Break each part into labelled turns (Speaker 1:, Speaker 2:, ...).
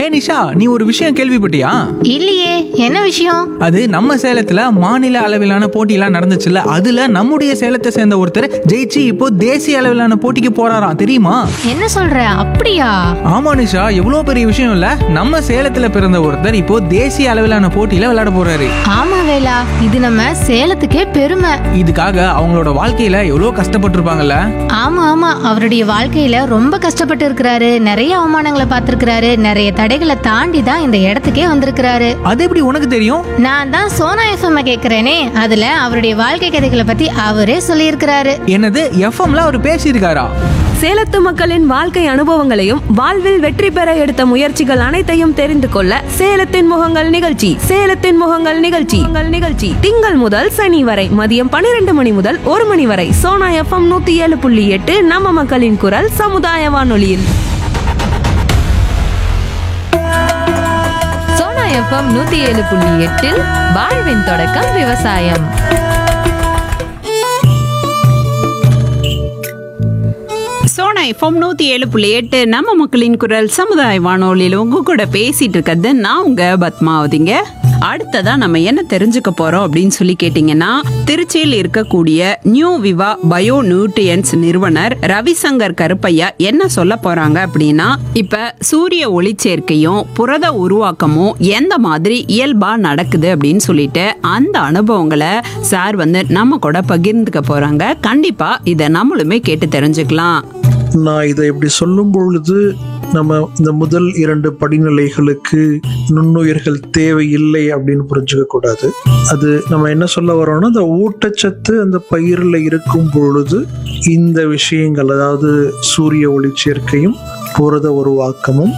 Speaker 1: ஏ நிஷா நீ ஒரு விஷயம் கேள்விப்பட்டியா
Speaker 2: இல்லையே என்ன விஷயம்
Speaker 1: அது நம்ம சேலத்துல மாநில அளவிலான போட்டியெல்லாம் நடந்துச்சுல்ல அதுல நம்முடைய சேலத்தை சேர்ந்த ஒருத்தர் ஜெயிச்சு இப்போ தேசிய அளவிலான போட்டிக்கு போறாராம் தெரியுமா
Speaker 2: என்ன சொல்ற அப்படியா
Speaker 1: ஆமா நிஷா எவ்வளோ பெரிய விஷயம் இல்ல நம்ம சேலத்துல பிறந்த ஒருத்தர் இப்போ தேசிய அளவிலான போட்டியில விளையாட போறாரு
Speaker 2: ஆமா வேலா இது நம்ம சேலத்துக்கே பெருமை
Speaker 1: இதுக்காக அவங்களோட வாழ்க்கையில எவ்வளோ கஷ்டப்பட்டிருப்பாங்கல்ல
Speaker 2: ஆமா ஆமா அவருடைய வாழ்க்கையில ரொம்ப கஷ்டப்பட்டு இருக்கிறாரு நிறைய அவமானங்களை பார்த்திருக்கிறாரு நிறைய தடைகளை தாண்டி தான் இந்த இடத்துக்கே வந்திருக்கிறாரு
Speaker 1: அது எப்படி உனக்கு தெரியும்
Speaker 2: நான் தான் சோனா எஃப்எம் கேக்குறேனே அதுல அவருடைய வாழ்க்கை கதைகளை பத்தி அவரே சொல்லியிருக்கிறாரு
Speaker 1: என்னது எஃப்எம்ல அவர் பேசியிருக்காரா
Speaker 3: சேலத்து மக்களின் வாழ்க்கை அனுபவங்களையும் வாழ்வில் வெற்றி பெற எடுத்த முயற்சிகள் அனைத்தையும் தெரிந்து கொள்ள சேலத்தின் முகங்கள் நிகழ்ச்சி சேலத்தின் முகங்கள் நிகழ்ச்சி உங்கள் நிகழ்ச்சி திங்கள் முதல் சனி வரை மதியம் பன்னிரண்டு மணி முதல் ஒரு மணி வரை சோனா எஃப்எம் நூத்தி ஏழு புள்ளி எட்டு நம்ம மக்களின் குரல் சமுதாய வானொலியில்
Speaker 4: சோனா எஃப்எம் நூத்தி ஏழு புள்ளி எட்டில் வாழ்வின் தொடக்கம் விவசாயம்
Speaker 5: சோனா எஃப்எம் நூத்தி ஏழு புள்ளி எட்டு நம்ம மக்களின் குரல் சமுதாய வானொலியில் உங்க கூட பேசிட்டு இருக்கிறது நான் உங்க பத்மாவதிங்க அடுத்ததா நம்ம என்ன தெரிஞ்சுக்க போறோம் அப்படின்னு சொல்லி கேட்டீங்கன்னா திருச்சியில் இருக்கக்கூடிய நியூ விவா பயோ நியூட்ரியன்ஸ் நிறுவனர் ரவிசங்கர் கருப்பையா என்ன சொல்ல போறாங்க அப்படின்னா இப்ப சூரிய ஒளிச்சேர்க்கையும் புரத உருவாக்கமும் எந்த மாதிரி இயல்பா நடக்குது அப்படின்னு சொல்லிட்டு அந்த அனுபவங்களை சார் வந்து நம்ம கூட பகிர்ந்துக்க போறாங்க கண்டிப்பா இதை நம்மளுமே கேட்டு தெரிஞ்சுக்கலாம்
Speaker 6: நான் இதை இப்படி சொல்லும் பொழுது நம்ம இந்த முதல் இரண்டு படிநிலைகளுக்கு நுண்ணுயிர்கள் தேவையில்லை அப்படின்னு புரிஞ்சுக்க கூடாது அது நம்ம என்ன சொல்ல வரோம்னா அந்த ஊட்டச்சத்து அந்த பயிரில் இருக்கும் பொழுது இந்த விஷயங்கள் அதாவது சூரிய ஒளிச்சேர்க்கையும் புரத உருவாக்கமும்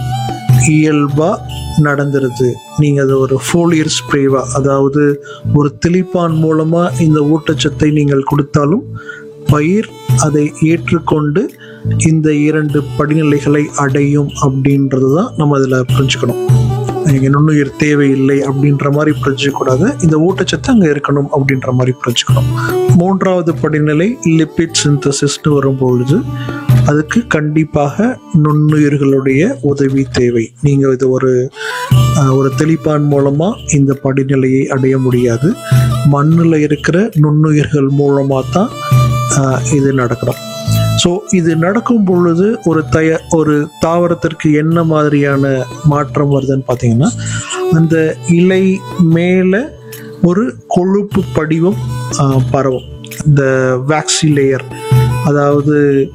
Speaker 6: இயல்பா நடந்துருது நீங்க அதை ஒரு ஃபோலியர் ஸ்ப்ரேவா அதாவது ஒரு தெளிப்பான் மூலமா இந்த ஊட்டச்சத்தை நீங்கள் கொடுத்தாலும் பயிர் அதை ஏற்றுக்கொண்டு இந்த இரண்டு படிநிலைகளை அடையும் அப்படின்றது தான் நம்ம அதில் புரிஞ்சுக்கணும் இங்கே நுண்ணுயிர் தேவையில்லை அப்படின்ற மாதிரி புரிஞ்சுக்கூடாது இந்த ஊட்டச்சத்து அங்கே இருக்கணும் அப்படின்ற மாதிரி புரிஞ்சுக்கணும் மூன்றாவது படிநிலை லிப்பிட் சிந்தசிஸ்னு வரும்பொழுது அதுக்கு கண்டிப்பாக நுண்ணுயிர்களுடைய உதவி தேவை நீங்கள் இது ஒரு அஹ், ஒரு தெளிப்பான் மூலமாக இந்த படிநிலையை அடைய முடியாது மண்ணில் இருக்கிற நுண்ணுயிர்கள் மூலமாக தான் அஹ், இது நடக்கணும் ஸோ இது நடக்கும் பொழுது ஒரு தய ஒரு தாவரத்திற்கு என்ன மாதிரியான மாற்றம் வருதுன்னு பார்த்தீங்கன்னா அந்த இலை மேலே ஒரு கொழுப்பு படிவம் ஆஹ், பரவும் இந்த வேக்சி லேயர் அதாவது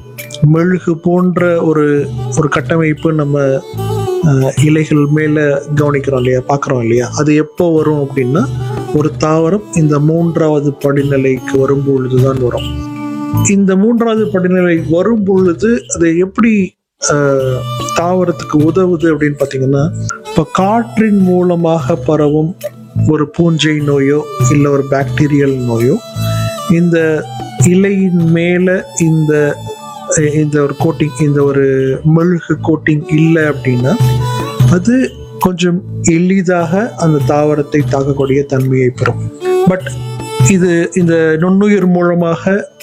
Speaker 6: மெழுகு போன்ற ஒரு ஒரு கட்டமைப்பு நம்ம ஆஹ், இலைகள் மேலே கவனிக்கிறோம் இல்லையா பார்க்குறோம் இல்லையா அது எப்போ வரும் அப்படின்னா ஒரு தாவரம் இந்த மூன்றாவது படிநிலைக்கு வரும் பொழுது தான் வரும் இந்த மூன்றாவது படிநிலை வரும் பொழுது அது எப்படி ஆஹ், தாவரத்துக்கு உதவுது அப்படின்னு பார்த்தீங்கன்னா இப்போ காற்றின் மூலமாக பரவும் ஒரு பூஞ்சை நோயோ இல்லை ஒரு பாக்டீரியல் நோயோ இந்த இலையின் மேலே இந்த இந்த ஒரு கோட்டிங் இந்த ஒரு மெழுகு கோட்டிங் இல்லை அப்படின்னா அது கொஞ்சம் எளிதாக அந்த தாவரத்தை தாக்கக்கூடிய தன்மையை பெறும் பட் இது இந்த நுண்ணுயிர் மூலமாக